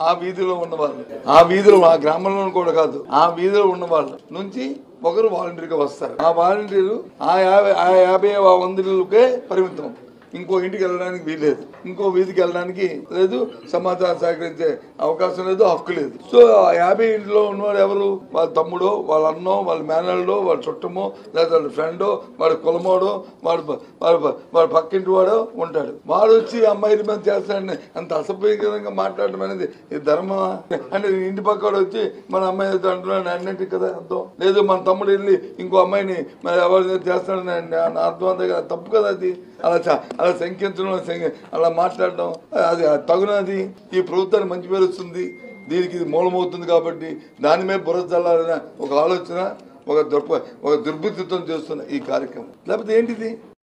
ఆ వీధిలో ఉన్న వాళ్ళు ఆ వీధిలో ఆ గ్రామంలో కూడా కాదు ఆ వీధిలో ఉన్న వాళ్ళు నుంచి ఒకరు వాలంటీర్గా వస్తారు ఆ వాలంటీరు ఆ యాభై ఆ యాభై వందలకే పరిమితం ఇంకో ఇంటికి వెళ్ళడానికి వీల్లేదు ఇంకో వీధికి వెళ్ళడానికి లేదు సమాచారం సేకరించే అవకాశం లేదు హక్కు లేదు సో ఆ యాభై ఇంట్లో ఉన్నవాడు ఎవరు వాళ్ళ తమ్ముడో వాళ్ళ అన్నో వాళ్ళ మేనల్డో వాళ్ళ చుట్టమో లేదా వాళ్ళ ఫ్రెండో వాడి కులమోడో వాడు వాడు వాడు పక్కింటి వాడో ఉంటాడు వాడు వచ్చి అమ్మాయి మీద చేస్తాడని అంత అసభ్యకరంగా మాట్లాడడం అనేది ఇది ధర్మమా అంటే ఇంటి పక్కవాడు వచ్చి మన అమ్మాయి ఏదో అంటున్నాడు అన్నింటికి కదా అర్థం లేదు మన తమ్ముడు వెళ్ళి ఇంకో అమ్మాయిని మరి ఎవరు చేస్తాడని అన్న అర్థం అంతే కదా తప్పు కదా అది అలా చ- అలా శంకించడం శంకి- అలా మాట్లాడడం అది తగునది ఈ ప్రభుత్వానికి మంచి పేరు వస్తుంది దీనికి ఇది మూలమవుతుంది కాబట్టి దాని మీద బుర్ర చల్లాలన్న ఒక ఆలోచన ఒక దుర్ప ఒక దుర్బుద్ధితో చేస్తున్న ఈ కార్యక్రమం లేకపోతే ఏంటిది